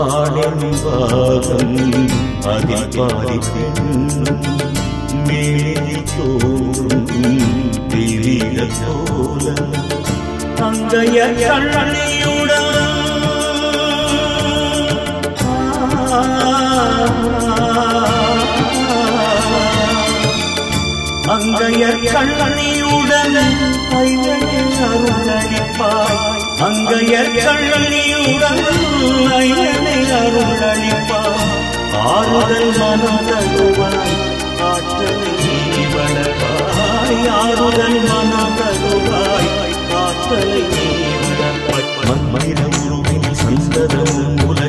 ஆடம்பாகம் அதில் பாதி பெண்ணும் மேலே தோறும் தெரிய போல அங்கைய அங்கையர் கண்ணனியுடன் ஐயனே அருளளிப்பாய் அங்கையர் கண்ணனியுடன் ஐயனை அருளளிப்பாய் ஆறுதல் மனம் தருவாய் ஆற்றலை நீ வளர்வாய் ஆறுதல் மனம் தருவாய் ஆற்றலை நீ வளர்வாய் மண்மனித உருவில் சந்ததம் உலக